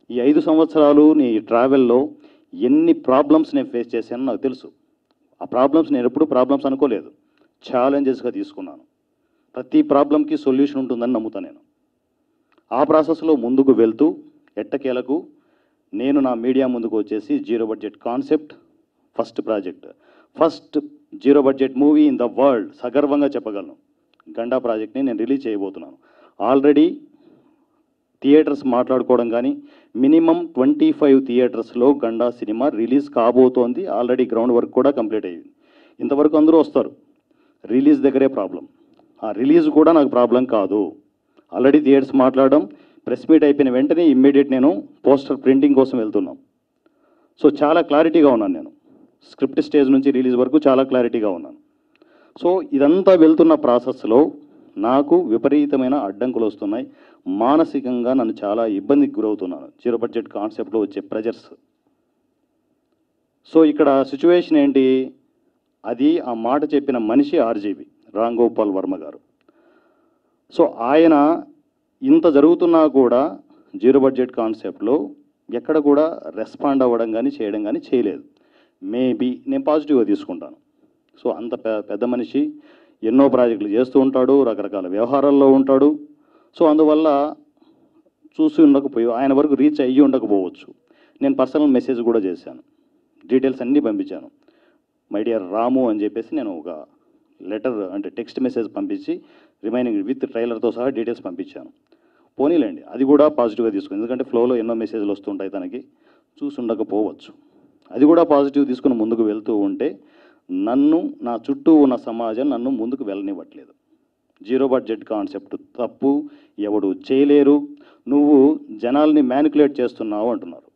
ఈ ఐదు సంవత్సరాలు నీ ట్రావెల్లో ఎన్ని ప్రాబ్లమ్స్ నేను ఫేస్ చేశానో నాకు తెలుసు ఆ ప్రాబ్లమ్స్ నేను ఎప్పుడు ప్రాబ్లమ్స్ అనుకోలేదు ఛాలెంజెస్గా తీసుకున్నాను ప్రతి ప్రాబ్లంకి సొల్యూషన్ ఉంటుందని నమ్ముతాను నేను ఆ ప్రాసెస్లో ముందుకు వెళ్తూ ఎట్టకేలకు నేను నా మీడియా ముందుకు వచ్చేసి zero budget concept first project first zero budget movie in the world సగర్వంగా చెప్పగలను గండా ప్రాజెక్ట్ని నేను రిలీజ్ చేయబోతున్నాను ఆల్రెడీ థియేటర్స్ మాట్లాడుకోవడం కానీ మినిమం ట్వంటీ ఫైవ్ థియేటర్స్లో గండా సినిమా రిలీజ్ కాబోతోంది ఆల్రెడీ గ్రౌండ్ వర్క్ కూడా కంప్లీట్ అయ్యింది ఇంతవరకు అందరూ వస్తారు రిలీజ్ దగ్గరే ప్రాబ్లం ఆ రిలీజ్ కూడా నాకు ప్రాబ్లం కాదు ఆల్రెడీ థియేటర్స్ మాట్లాడడం ప్రెస్ మీట్ అయిపోయిన వెంటనే ఇమ్మీడియట్ నేను పోస్టర్ ప్రింటింగ్ కోసం వెళ్తున్నాం సో చాలా క్లారిటీగా ఉన్నాను నేను స్క్రిప్ట్ స్టేజ్ నుంచి రిలీజ్ వరకు చాలా క్లారిటీగా ఉన్నాను సో ఇదంతా వెళ్తున్న ప్రాసెస్లో నాకు విపరీతమైన అడ్డంకులు వస్తున్నాయి మానసికంగా నన్ను చాలా ఇబ్బందికి గురవుతున్నాను జీరో బడ్జెట్ కాన్సెప్ట్లో వచ్చే ప్రెజర్స్ సో ఇక్కడ సిచ్యువేషన్ ఏంటి అది ఆ మాట చెప్పిన మనిషి ఆర్జీబీ రామ్ గోపాల్ వర్మ గారు సో ఆయన ఇంత జరుగుతున్నా కూడా జీరో బడ్జెట్ కాన్సెప్ట్లో ఎక్కడ కూడా రెస్పాండ్ అవ్వడం కానీ చేయడం కానీ చేయలేదు మేబీ నేను పాజిటివ్గా తీసుకుంటాను సో అంత పె- పెద్ద మనిషి ఎన్నో ప్రాజెక్టులు చేస్తూ ఉంటాడు రకరకాల వ్యవహారాల్లో ఉంటాడు సో అందువల్ల చూసి ఉండకపోయి ఆయన వరకు రీచ్ అయ్యి ఉండకపోవచ్చు నేను పర్సనల్ మెసేజ్ కూడా చేశాను డీటెయిల్స్ అన్నీ పంపించాను మై డియర్ రాము అని చెప్పేసి నేను ఒక లెటర్ అంటే టెక్స్ట్ మెసేజ్ పంపించి రిమైనింగ్ విత్ ట్రైలర్తో సహా డీటెయిల్స్ పంపించాను పోనీలేండి అది కూడా పాజిటివ్గా తీసుకుంది ఎందుకంటే ఫ్లోలో ఎన్నో మెసేజ్లు వస్తుంటాయి తనకి చూసి ఉండకపోవచ్చు అది కూడా పాజిటివ్ తీసుకుని ముందుకు వెళ్తూ ఉంటే నన్ను నా చుట్టూ ఉన్న సమాజం నన్ను ముందుకు వెళ్ళనివ్వట్లేదు జీరో బడ్జెట్ కాన్సెప్ట్ తప్పు ఎవడు చేయలేరు నువ్వు జనాల్ని మ్యానికులేట్ చేస్తున్నావు అంటున్నారు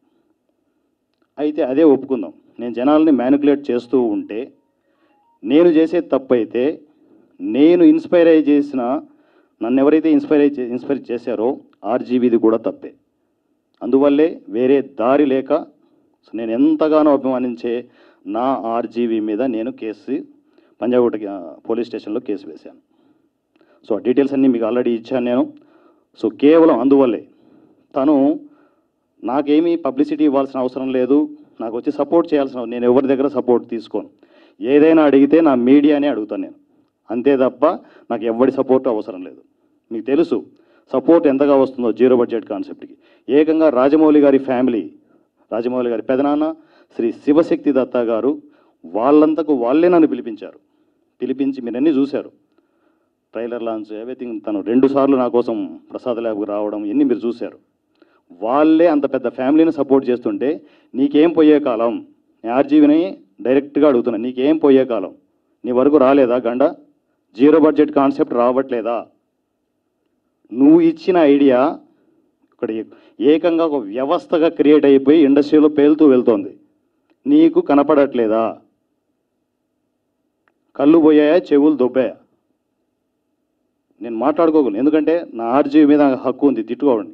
అయితే అదే ఒప్పుకుందాం నేను జనాల్ని మ్యానికులేట్ చేస్తూ ఉంటే నేను చేసే తప్పు అయితే నేను ఇన్స్పైర్ అయ్యి చేసిన నన్ను ఎవరైతే ఇన్స్పైర్ అయ్యి ఇన్స్పైర్ చేశారో ఆర్జీవీది కూడా తప్పే అందువల్లే వేరే దారి లేక సో నేను ఎంతగానో అభిమానించే నా ఆర్జీవీ మీద నేను కేసు పంజాగుట్ట ఆ, పోలీస్ స్టేషన్లో కేసు వేశాను సో ఆ డీటెయిల్స్ అన్నీ మీకు ఆల్రెడీ ఇచ్చాను నేను సో కేవలం అందువల్లే తను నాకేమీ పబ్లిసిటీ ఇవ్వాల్సిన అవసరం లేదు నాకు వచ్చి సపోర్ట్ చేయాల్సిన నేను ఎవరి దగ్గర సపోర్ట్ తీసుకోను ఏదైనా అడిగితే నా మీడియానే అడుగుతాను నేను అంతే తప్ప నాకు ఎవరి సపోర్ట్ అవసరం లేదు మీకు తెలుసు సపోర్ట్ ఎంతగా వస్తుందో జీరో బడ్జెట్ కాన్సెప్ట్కి ఏకంగా రాజమౌళి గారి ఫ్యామిలీ రాజమౌళి గారి పెదనాన్న శ్రీ శివశక్తి దత్తా గారు వాళ్ళంతకు వాళ్ళే నన్ను పిలిపించారు పిలిపించి మీరు అన్నీ చూశారు ట్రైలర్ లాంచ్ ఎవ్రీథింగ్ తను రెండు సార్లు నా కోసం ప్రసాద్ ల్యాబ్కి రావడం ఇన్ని మీరు చూశారు వాళ్ళే అంత పెద్ద ఫ్యామిలీని సపోర్ట్ చేస్తుంటే నీకేం పోయే కాలం నేను ఆర్జీవిని డైరెక్ట్గా అడుగుతున్నా నీకేం పోయే కాలం నీ వరకు రాలేదా గండ జీరో బడ్జెట్ కాన్సెప్ట్ రావట్లేదా నువ్వు ఇచ్చిన ఐడియా ఇక్కడ ఏకంగా ఒక వ్యవస్థగా క్రియేట్ అయిపోయి ఇండస్ట్రీలో పేలుతూ వెళ్తోంది నీకు కనపడట్లేదా కళ్ళు పోయాయా చెవులు దొబ్బాయా నేను మాట్లాడుకోగలను ఎందుకంటే నా ఆర్జీ మీద నాకు హక్కు ఉంది తిట్టుకోవండి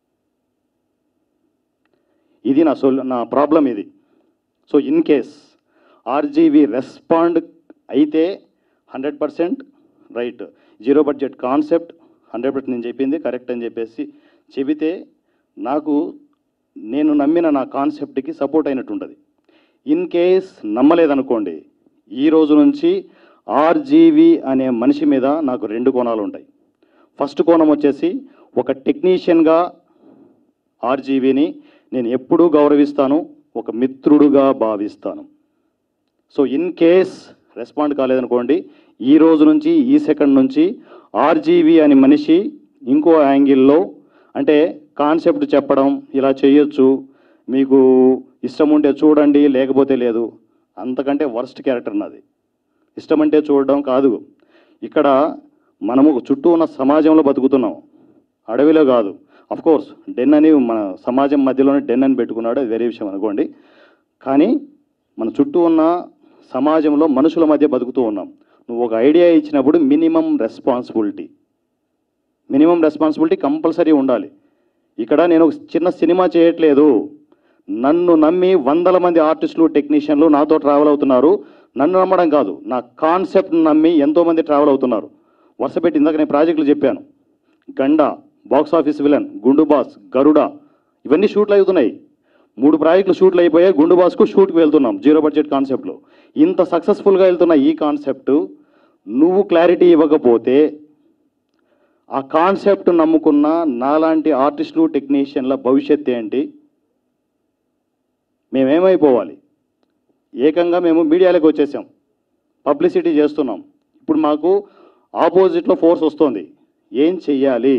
ఇది నా సొల్ నా ప్రాబ్లం ఇది so in case RGV respond అయితే hundred percent right zero budget concept hundred percent నేను చెప్పింది కరెక్ట్ అని చెప్పేసి చెబితే నాకు నేను నమ్మిన నా కాన్సెప్ట్కి సపోర్ట్ అయినట్టు ఉంటుంది ఇన్ కేస్ నమ్మలేదనుకోండి ఈ రోజు నుంచి ఆర్జీవి అనే మనిషి మీద నాకు రెండు కోణాలు ఉంటాయి ఫస్ట్ కోణం వచ్చేసి ఒక టెక్నీషియన్గా ఆర్జీవీని నేను ఎప్పుడూ గౌరవిస్తాను ఒక మిత్రుడుగా భావిస్తాను సో ఇన్ కేస్ రెస్పాండ్ కాలేదనుకోండి ఈ రోజు నుంచి ఈ సెకండ్ నుంచి ఆర్జీవీ అనే మనిషి ఇంకో యాంగిల్లో అంటే కాన్సెప్ట్ చెప్పడం ఇలా చేయొచ్చు మీకు ఇష్టం ఉంటే చూడండి లేకపోతే లేదు అంతకంటే వర్స్ట్ క్యారెక్టర్ నాది ఇష్టం అంటే చూడడం కాదు ఇక్కడ మనము చుట్టూ ఉన్న సమాజంలో బతుకుతున్నాం అడవిలో కాదు అఫ్ కోర్స్ డెన్ అని మన సమాజం మధ్యలోనే డెన్ అని పెట్టుకున్నాడు అది వేరే విషయం అనుకోండి కానీ మన చుట్టూ ఉన్న సమాజంలో మనుషుల మధ్య బతుకుతూ ఉన్నాం నువ్వు ఒక ఐడియా ఇచ్చినప్పుడు minimum responsibility minimum responsibility compulsory ఉండాలి ఇక్కడ నేను ఒక చిన్న సినిమా చేయట్లేదు నన్ను నమ్మి వందల మంది ఆర్టిస్టులు టెక్నీషియన్లు నాతో ట్రావెల్ అవుతున్నారు నన్ను నమ్మడం కాదు నా కాన్సెప్ట్ నమ్మి ఎంతోమంది ట్రావెల్ అవుతున్నారు వరుస పెట్టి ఇందాక నేను ప్రాజెక్టులు చెప్పాను Ganda box office villain Gundu boss Garuda ఇవన్నీ షూట్లు అవుతున్నాయి మూడు ప్రాజెక్టులు షూట్లు అయిపోయాయి గుండు బాస్కు షూట్కి వెళ్తున్నాం జీరో బడ్జెట్ కాన్సెప్ట్లో ఇంత సక్సెస్ఫుల్గా వెళ్తున్న ఈ కాన్సెప్ట్ నువ్వు క్లారిటీ ఇవ్వకపోతే ఆ కాన్సెప్ట్ నమ్ముకున్న నాలాంటి ఆర్టిస్టులు టెక్నీషియన్ల భవిష్యత్ ఏంటి మేమేమైపోవాలి ఏకంగా మేము మీడియాలోకి వచ్చేసాం పబ్లిసిటీ చేస్తున్నాం ఇప్పుడు మాకు ఆపోజిట్లో ఫోర్స్ వస్తుంది ఏం చెయ్యాలి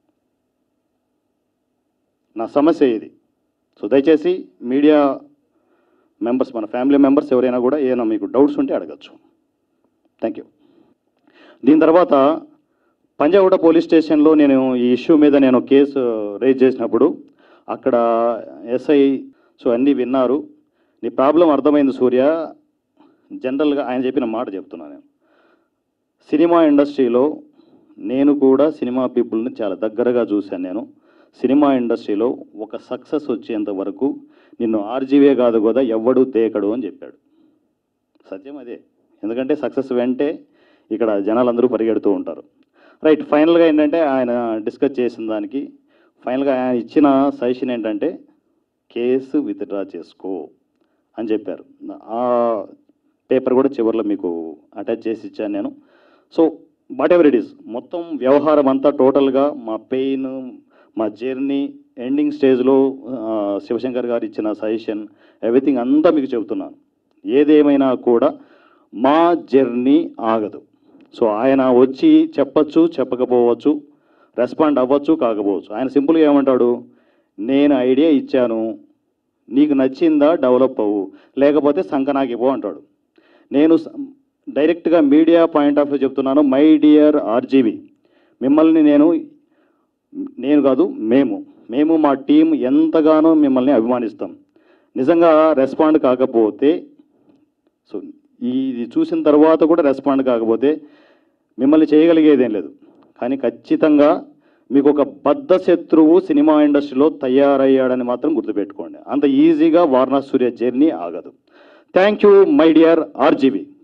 నా సమస్య ఇది సో దయచేసి మీడియా మెంబర్స్ మన ఫ్యామిలీ మెంబర్స్ ఎవరైనా కూడా ఏమైనా మీకు డౌట్స్ ఉంటే అడగచ్చు థ్యాంక్ యూ దీని తర్వాత పంజాగుట్ట పోలీస్ స్టేషన్లో నేను ఈ ఇష్యూ మీద నేను కేసు రేజ్ చేసినప్పుడు అక్కడ ఎస్ఐ సో అన్నీ విన్నారు నీ ప్రాబ్లం అర్థమైంది సూర్య జనరల్గా ఆయన చెప్పిన మాట చెప్తున్నాను నేను సినిమా ఇండస్ట్రీలో నేను కూడా సినిమా పీపుల్ని చాలా దగ్గరగా చూశాను నేను సినిమా ఇండస్ట్రీలో ఒక సక్సెస్ వచ్చేంత వరకు నిన్ను ఆర్జీవే కాదు కదా ఎవ్వడు దేకడు అని చెప్పాడు సత్యం అదే ఎందుకంటే సక్సెస్ వెంటే ఇక్కడ జనాలందరూ పరిగెడుతూ ఉంటారు రైట్ ఫైనల్గా ఏంటంటే ఆయన డిస్కస్ చేసిన దానికి ఫైనల్గా ఆయన ఇచ్చిన సజెషన్ ఏంటంటే కేసు విత్డ్రా చేసుకో అని చెప్పారు ఆ పేపర్ కూడా చివరిలో మీకు అటాచ్ చేసి ఇచ్చాను నేను so whatever it is మొత్తం వ్యవహారం అంతా టోటల్గా మా పెయిన్ మా జర్నీ ఎండింగ్ స్టేజ్లో ఆ, శివశంకర్ గారు ఇచ్చిన సజెషన్ ఎవ్రీథింగ్ అంతా మీకు చెబుతున్నాను ఏదేమైనా కూడా మా జర్నీ ఆగదు సో ఆయన వచ్చి చెప్పచ్చు చెప్పకపోవచ్చు రెస్పాండ్ అవ్వచ్చు కాకపోవచ్చు ఆయన సింపుల్గా ఏమంటాడు నేను ఐడియా ఇచ్చాను నీకు నచ్చిందా డెవలప్ అవ్వు లేకపోతే సంకనాకి పో అంటాడు నేను స- డైరెక్ట్గా మీడియా పాయింట్ ఆఫ్ వ్యూ చెప్తున్నాను మై డియర్ ఆర్జీవి మిమ్మల్ని నేను నేను కాదు మేము మేము మా టీం ఎంతగానో మిమ్మల్ని అభిమానిస్తాం నిజంగా రెస్పాండ్ కాకపోతే సో ఇది చూసిన తర్వాత కూడా రెస్పాండ్ కాకపోతే మిమ్మల్ని చేయగలిగేదేం లేదు కానీ ఖచ్చితంగా మీకు ఒక బద్ధ శత్రువు సినిమా ఇండస్ట్రీలో తయారయ్యాడని మాత్రం గుర్తుపెట్టుకోండి అంత ఈజీగా వారణాసి సూర్య జర్నీ ఆగదు thank you my dear RGV